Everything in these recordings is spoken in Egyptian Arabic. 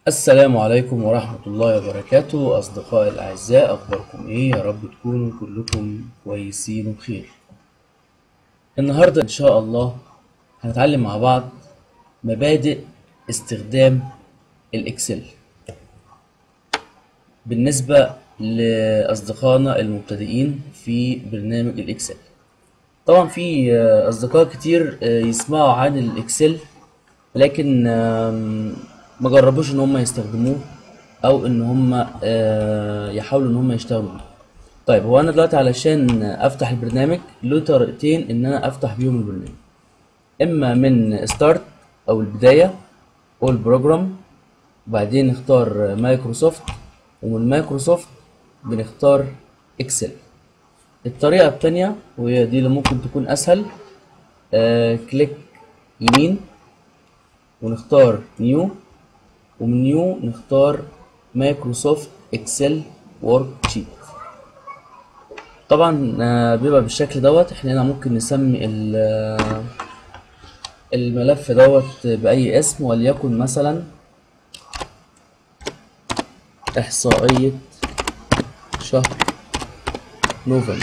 السلام عليكم ورحمة الله وبركاته أصدقائي الأعزاء أخباركم إيه يا رب تكونوا كلكم كويسين وبخير النهاردة إن شاء الله هنتعلم مع بعض مبادئ استخدام الإكسل بالنسبة لأصدقائنا المبتدئين في برنامج الإكسل طبعا في آه، أصدقاء كتير آه، يسمعوا عن الإكسل لكن آم، ما جربوش ان هم يستخدموه او ان هم آه، يحاولوا ان هم يشتغلوا بيه طيب هو انا دلوقتي علشان افتح البرنامج له طريقتين ان انا افتح بيهم البرنامج اما من ستارت او البدايه اول بروجرام وبعدين نختار مايكروسوفت ومن مايكروسوفت بنختار اكسل الطريقه التانية وهي دي اللي ممكن تكون اسهل آه كليك يمين ونختار نيو ومن نيو نختار مايكروسوفت اكسل ورك شيت طبعا آه، بيبقى بالشكل دوت احنا هنا ممكن نسمي ال- آه، الملف دوت بأي اسم وليكن مثلا إحصائية شهر نوفمبر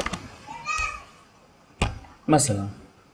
مثلا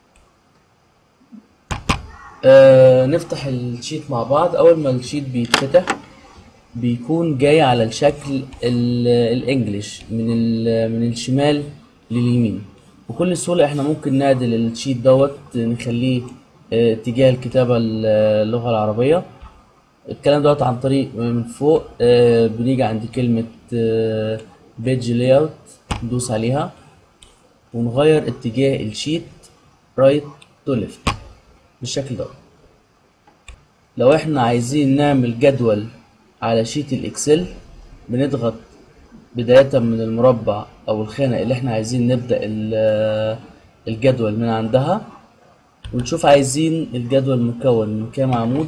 آه نفتح الشيت مع بعض اول ما الشيت بيتفتح بيكون جاي على الشكل ال- الانجليش من ال- من الشمال لليمين بكل سهولة احنا ممكن نعدل الشيت دوت نخليه آه، اتجاه الكتابة ال- اللغة العربية الكلام دوت عن طريق من فوق آه، بنيجي عند كلمة بيج لاyout ندوس عليها ونغير اتجاه الشيت رايت تو ليفت بالشكل ده لو احنا عايزين نعمل جدول على شيت الاكسل بنضغط بداية من المربع او الخانة اللي احنا عايزين نبدأ ال- الجدول من عندها ونشوف عايزين الجدول مكون من كام عمود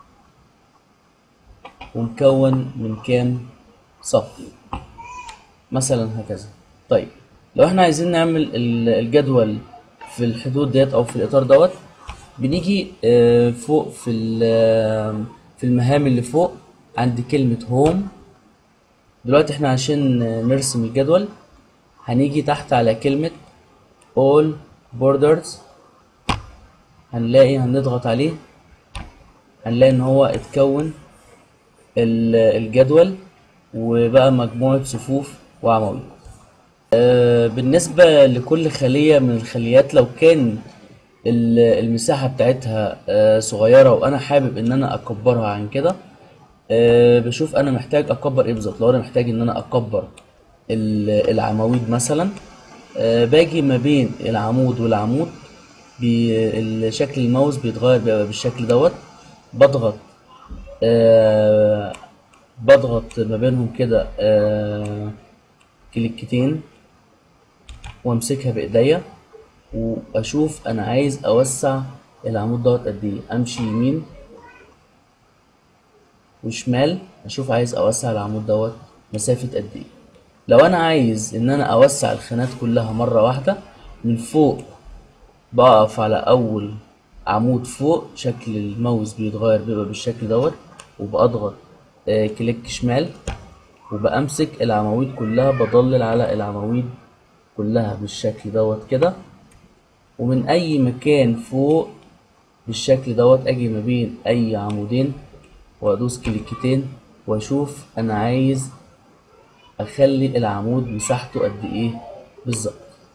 ومكون من كام صف مثلا هكذا طيب لو احنا عايزين نعمل ال- الجدول في الحدود ديت او في الاطار دوت بنيجي آه، فوق في ال- في المهام اللي فوق عند كلمة هوم دلوقتي احنا عشان نرسم الجدول هنيجي تحت على كلمة all borders هنلاقي هنضغط عليه هنلاقي ان هو اتكون ال- الجدول وبقى مجموعة صفوف وعوامل آه، بالنسبة لكل خلية من الخليات لو كان ال- المساحة بتاعتها آه، صغيرة وأنا حابب إن أنا أكبرها عن كده آه، بشوف أنا محتاج أكبر إيه بالظبط لو أنا محتاج إن أنا أكبر ال- العواميد مثلا آه، باجي ما بين العمود والعمود بي- شكل الماوس بيتغير بيبقى بالشكل دوت بضغط آه، بضغط ما بينهم كده آه، كليكتين وامسكها بايديا واشوف انا عايز اوسع العمود دوت قد ايه امشي يمين وشمال اشوف عايز اوسع العمود دوت مسافة قد ايه لو انا عايز ان انا اوسع الخانات كلها مرة واحدة من فوق بقف على اول عمود فوق شكل الماوس بيتغير بيبقى بالشكل دوت وبضغط آه، كليك شمال وبمسك العواميد كلها بضلل على العواميد كلها بالشكل دوت كده ومن اي مكان فوق بالشكل دوت اجي ما بين اي عمودين وادوس كليكتين واشوف انا عايز اخلي العمود مساحته قد ايه بالظبط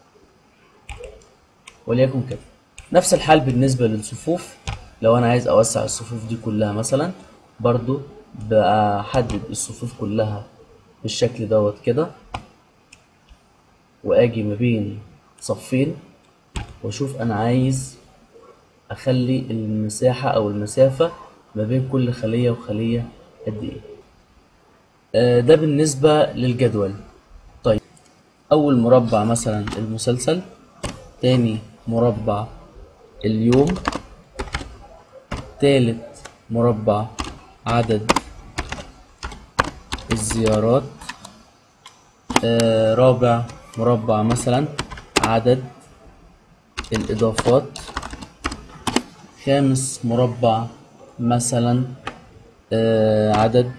وليكن كده نفس الحال بالنسبة للصفوف لو انا عايز اوسع الصفوف دي كلها مثلا برضو بحدد الصفوف كلها بالشكل دوت كده واجي ما بين صفين واشوف انا عايز اخلي المساحة او المسافة ما بين كل خلية وخلية قد ايه آه، ده بالنسبة للجدول طيب اول مربع مثلا المسلسل تاني مربع اليوم تالت مربع عدد الزيارات آه، رابع مربع مثلا عدد الإضافات خامس مربع مثلا آه عدد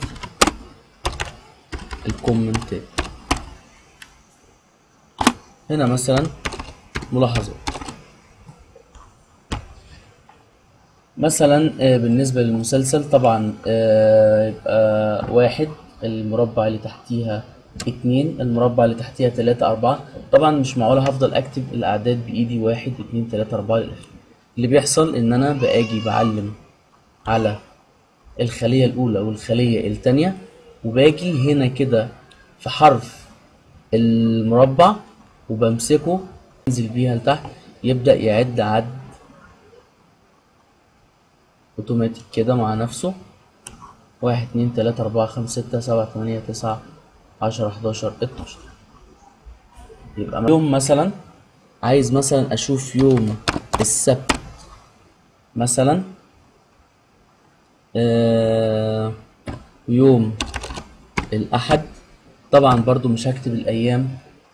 الكومنتات هنا مثلا ملاحظات مثلا آه، بالنسبة للمسلسل طبعا آه، يبقى واحد المربع اللي تحتيها اتنين المربع اللي تحتيها تلاتة أربعة طبعا مش معقولة هفضل أكتب الأعداد بإيدي واحد اتنين تلاتة أربعة للآخر اللي بيحصل إن أنا بآجي بعلم على الخلية الأولى والخلية التانية وباجي هنا كده في حرف المربع وبمسكه انزل بيها لتحت يبدأ يعد عد اوتوماتيك كده مع نفسه واحد اتنين تلاتة أربعة خمسة ستة سبعة تمانية تسعة عشرة حداشر اتناشر يبقى يوم مثلا عايز مثلا أشوف يوم السبت مثلا آه يوم الأحد طبعا برضو مش هكتب الأيام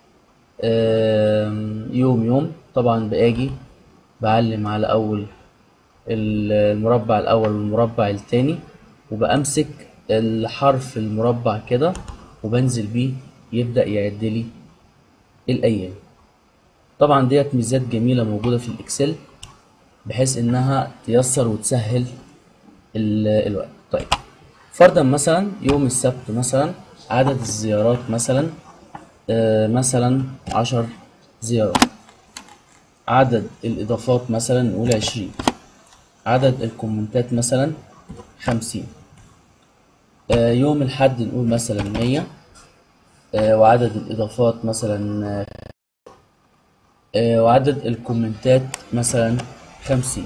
آم، يوم يوم طبعا باجي بعلم على اول ال- المربع الاول والمربع التاني وبمسك الحرف المربع كده وبنزل بيه يبدأ يعد لي الايام طبعا ديت ميزات جميلة موجودة في الاكسل بحيث انها تيسر وتسهل ال- الوقت طيب فرضا مثلا يوم السبت مثلا عدد الزيارات مثلا آه، مثلا عشر زيارات عدد الإضافات مثلا نقول عشرين عدد الكومنتات مثلا خمسين آه، يوم الحد نقول مثلا مية آه، وعدد الإضافات مثلا آه، آه، وعدد الكومنتات مثلا خمسين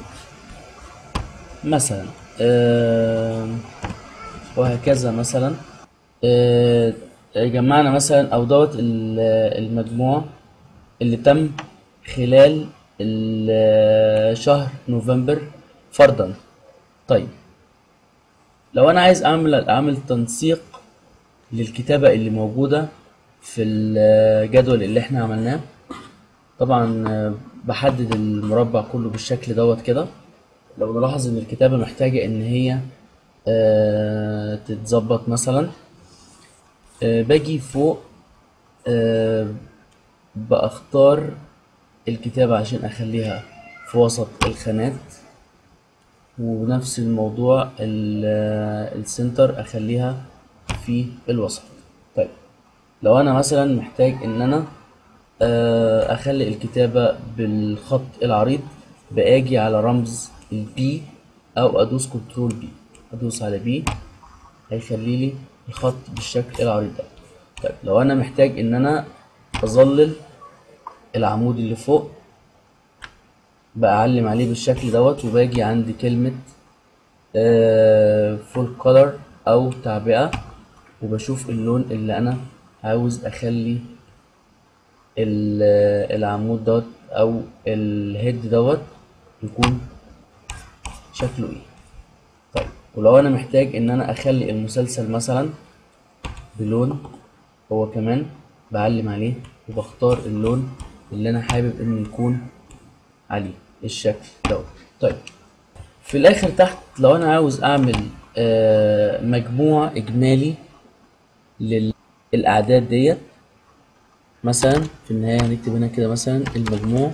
مثلا آه، وهكذا مثلا آه، جمعنا مثلا او دوت ال- المجموع اللي تم خلال ال- شهر نوفمبر فرضا طيب لو انا عايز اعمل اعمل تنسيق للكتابة اللي موجودة في الجدول اللي احنا عملناه طبعا آه، بحدد المربع كله بالشكل دوت كده لو نلاحظ ان الكتابة محتاجة ان هي آه، تتظبط مثلا آه، باجي فوق آه، بختار الكتابة عشان اخليها في وسط الخانات ونفس الموضوع ال- آه، السنتر اخليها في الوسط طيب لو انا مثلا محتاج ان انا آه، اخلي الكتابة بالخط العريض باجي على رمز البي او ادوس كنترول بي ادوس على بي هيخلي لي الخط بالشكل العريض ده طيب لو انا محتاج ان انا اظلل العمود اللي فوق بعلم عليه بالشكل دوت وباجي عند كلمة فول كولر او تعبئة وبشوف اللون اللي انا عاوز اخلي ال- العمود دوت او الهيد دوت يكون شكله ايه طيب ولو انا محتاج ان انا اخلي المسلسل مثلا بلون هو كمان بعلم عليه وبختار اللون اللي انا حابب انه يكون عليه الشكل دوت طيب في الاخر تحت لو انا عاوز اعمل آه، مجموع اجمالي للاعداد ديت مثلا في النهاية هنكتب هنا كده مثلا المجموع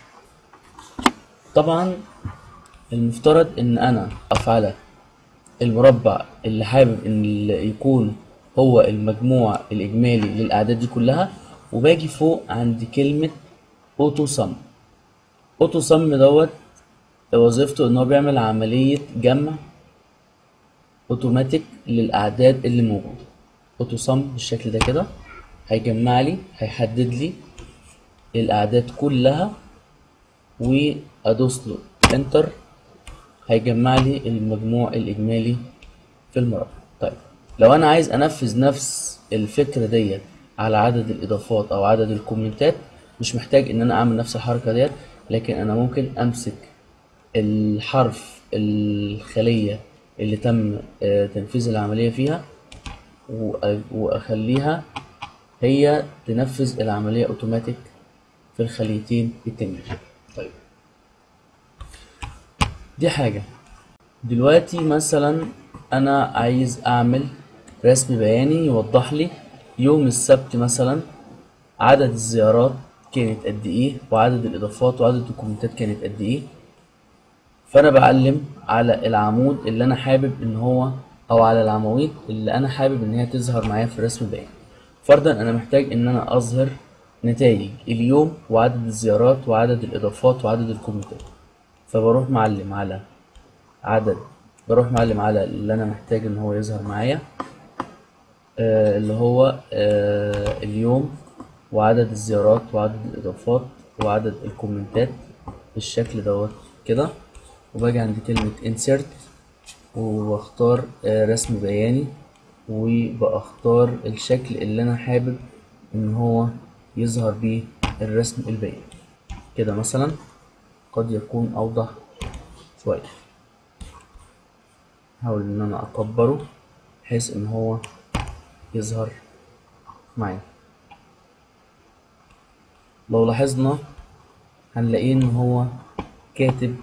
طبعا المفترض ان انا اقف على المربع اللي حابب ان ال- يكون هو المجموع الاجمالي للاعداد دي كلها وباجي فوق عند كلمة اوتو سم اوتو سم دوت وظيفته ان هو بيعمل عملية جمع اوتوماتيك للاعداد اللي موجودة اوتو سم بالشكل ده كده هيجمع لي هيحدد لي الاعداد كلها وادوس له انتر هيجمع لي المجموع الاجمالي في المربع طيب لو انا عايز انفذ نفس الفكره ديت على عدد الاضافات او عدد الكومنتات مش محتاج ان انا اعمل نفس الحركه ديت لكن انا ممكن امسك الحرف الخليه اللي تم آه، تنفيذ العمليه فيها وأ- واخليها هي تنفذ العمليه اوتوماتيك في الخليتين التانيين طيب دي حاجة دلوقتي مثلا انا عايز اعمل رسم بياني يوضح لي يوم السبت مثلا عدد الزيارات كانت قد ايه وعدد الاضافات وعدد الدوكيومنتات كانت قد ايه فانا بعلم على العمود اللي انا حابب ان هو او على العواميد اللي انا حابب ان هي تظهر معايا في الرسم البياني فرضا انا محتاج ان انا اظهر نتائج اليوم وعدد الزيارات وعدد الاضافات وعدد الكومنتات فبروح معلم على عدد بروح معلم على اللي انا محتاج ان هو يظهر معايا آه اللي هو آه اليوم وعدد الزيارات وعدد الاضافات وعدد الكومنتات بالشكل دوت كده وباجي عند كلمة insert واختار آه رسم بياني وبختار الشكل اللي انا حابب ان هو يظهر بيه الرسم البياني كده مثلا قد يكون اوضح شوية هحاول ان انا اكبره بحيث ان هو يظهر معايا لو لاحظنا هنلاقيه ان هو كاتب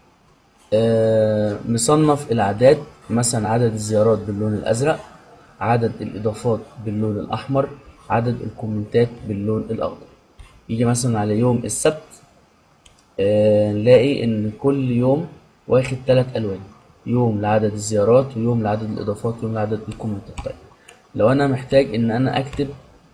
آه مصنف الاعداد مثلا عدد الزيارات باللون الازرق عدد الاضافات باللون الاحمر عدد الكومنتات باللون الاخضر يجي مثلا على يوم السبت آه نلاقي ان كل يوم واخد ثلاث الوان يوم لعدد الزيارات ويوم لعدد الاضافات ويوم لعدد الكومنتات طيب لو انا محتاج ان انا اكتب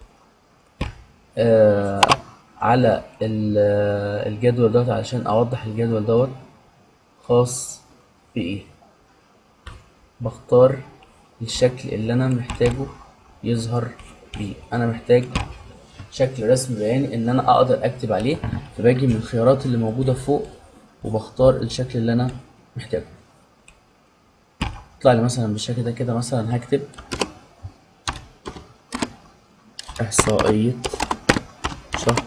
آه على الجدول دوت علشان اوضح الجدول دوت خاص بايه بختار الشكل اللي انا محتاجه يظهر بيه انا محتاج شكل رسم بياني ان انا اقدر اكتب عليه فباجي من الخيارات اللي موجودة فوق وبختار الشكل اللي انا محتاجه يطلع لي مثلا بالشكل ده كده مثلا هكتب احصائية شهر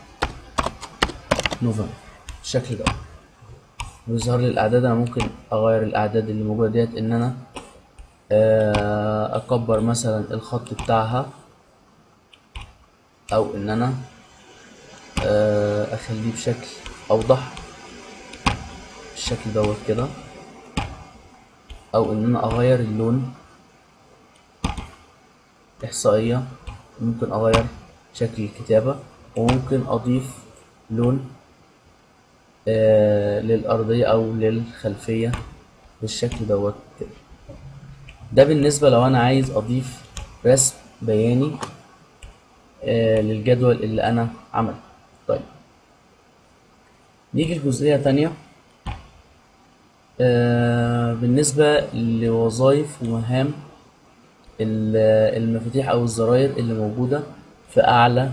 نوفمبر بالشكل ده ويظهر لي الاعداد انا ممكن اغير الاعداد اللي موجوده ديت ان انا اكبر مثلا الخط بتاعها او ان انا اخليه بشكل اوضح بالشكل دوت كده او ان انا اغير اللون احصائيه ممكن اغير شكل الكتابه وممكن اضيف لون آه للأرضية أو للخلفية بالشكل دوت كده ده بالنسبة لو أنا عايز أضيف رسم بياني آه للجدول اللي أنا عملته طيب نيجي لجزئية تانية آه بالنسبة لوظائف ومهام المفاتيح أو الزراير اللي موجودة في أعلى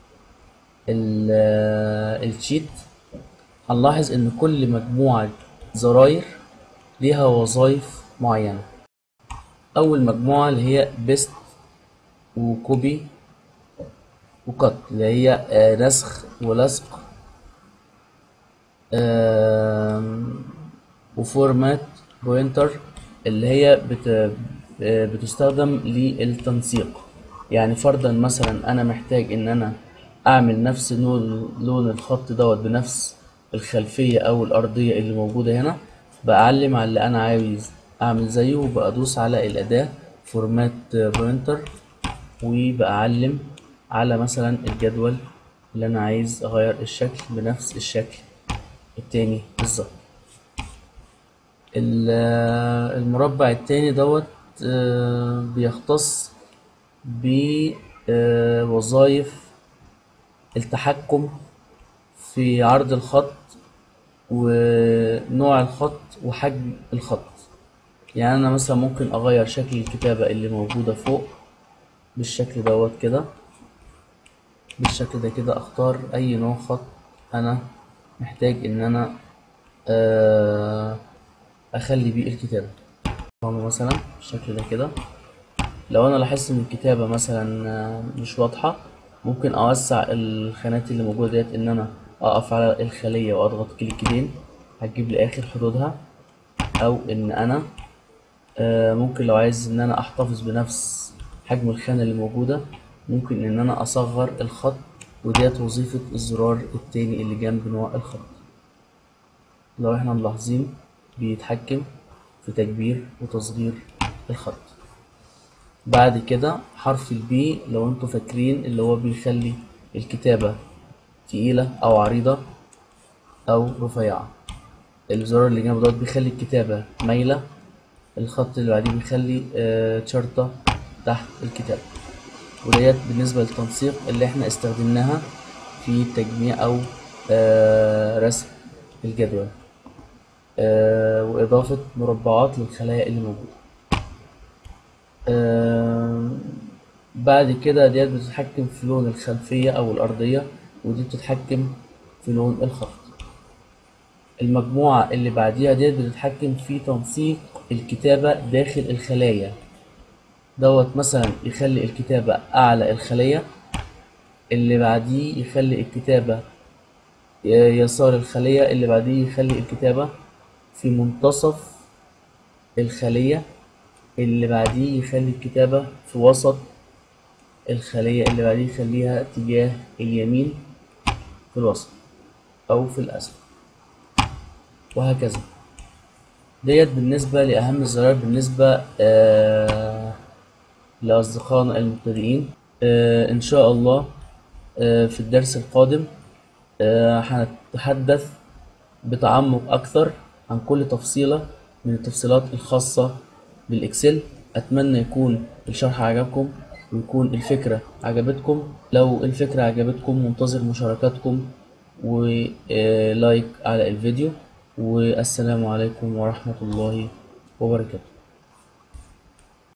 الشيت هنلاحظ ان كل مجموعة زراير ليها وظائف معينة اول مجموعة اللي هي بيست وكوبي وكت اللي هي نسخ ولصق وفورمات بوينتر اللي هي بت بتستخدم للتنسيق يعني فرضا مثلا انا محتاج ان انا اعمل نفس لون لون الخط دوت بنفس الخلفية او الارضية اللي موجودة هنا بعلم على اللي انا عايز اعمل زيه وبدوس على الاداة فورمات بوينتر وبعلم على مثلا الجدول اللي انا عايز اغير الشكل بنفس الشكل التاني بالظبط المربع التاني دوت بيختص بوظائف التحكم في عرض الخط ونوع الخط وحجم الخط يعني انا مثلا ممكن اغير شكل الكتابة اللي موجودة فوق بالشكل دوت كده بالشكل ده كده اختار اي نوع خط انا محتاج ان انا اخلي بيه الكتابة مثلا بالشكل ده كده لو انا لاحظت ان الكتابة مثلا مش واضحة ممكن اوسع الخانات اللي موجودة ديت ان انا اقف على الخلية واضغط كليكين هتجيب لي اخر حدودها او ان انا ممكن لو عايز ان انا احتفظ بنفس حجم الخانة اللي موجودة ممكن ان انا اصغر الخط وديت وظيفة الزرار التاني اللي جنب نوع الخط لو احنا ملاحظين بيتحكم في تكبير وتصغير الخط بعد كده حرف البي لو انتوا فاكرين اللي هو بيخلي الكتابة تقيلة أو عريضة أو رفيعة الزرار اللي جنبه دوت بيخلي الكتابة مايلة الخط اللي بعديه بيخلي آه شرطة تحت الكتابة وديت بالنسبة للتنسيق اللي احنا استخدمناها في تجميع أو آه رسم الجدول آه وإضافة مربعات للخلايا اللي موجودة آه بعد كده ديت بتتحكم في لون الخلفية أو الأرضية ودي بتتحكم في لون الخط المجموعة اللي بعديها ديت بتتحكم في تنسيق الكتابة داخل الخلايا دوت مثلا يخلي الكتابة أعلى الخلية اللي بعديه يخلي الكتابة يسار الخلية اللي بعديه يخلي الكتابة في منتصف الخلية اللي بعديه يخلي الكتابة في وسط الخلية اللي بعديه يخليها تجاه اليمين في الوسط أو في الأسفل وهكذا ديت بالنسبة لأهم الزراير بالنسبة آه لأصدقائنا المبتدئين آه إن شاء الله آه في الدرس القادم آه هنتحدث بتعمق أكثر عن كل تفصيلة من التفصيلات الخاصة بالإكسل أتمنى يكون الشرح عجبكم ويكون الفكرة عجبتكم لو الفكرة عجبتكم منتظر مشاركاتكم ولايك على الفيديو والسلام عليكم ورحمة الله وبركاته